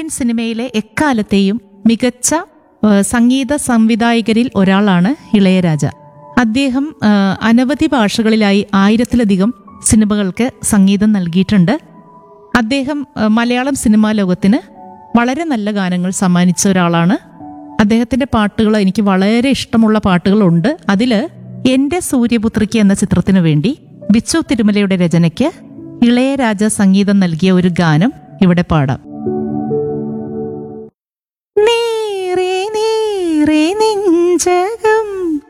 Indian സിനിമയിലെ എക്കാലത്തെയും മികച്ച ആ, സംഗീത സംവിധായകരിൽ ഒരാളാണ് ഇളയരാജ അദ്ദേഹം ആ, അനവധി ഭാഷകളിലായി ആയിരത്തിലധികം സിനിമകൾക്ക് സംഗീതം നൽകിയിട്ടുണ്ട് അദ്ദേഹം ആ, മലയാളം സിനിമാ ലോകത്തിന് വളരെ നല്ല ഗാനങ്ങൾ സമ്മാനിച്ച ഒരാളാണ് അദ്ദേഹത്തിന്റെ പാട്ടുകൾ എനിക്ക് വളരെ ഇഷ്ടമുള്ള പാട്ടുകളുണ്ട് അതില് എന്റെ സൂര്യപുത്രിക്ക് എന്ന ചിത്രത്തിനു വേണ്ടി ബിച്ചു തിരുമലയുടെ രചനയ്ക്ക് ഇളയരാജ സംഗീതം നൽകിയ ഒരു ഗാനം ഇവിടെ പാടാം നീറേ നീറേ നെഞ്ചക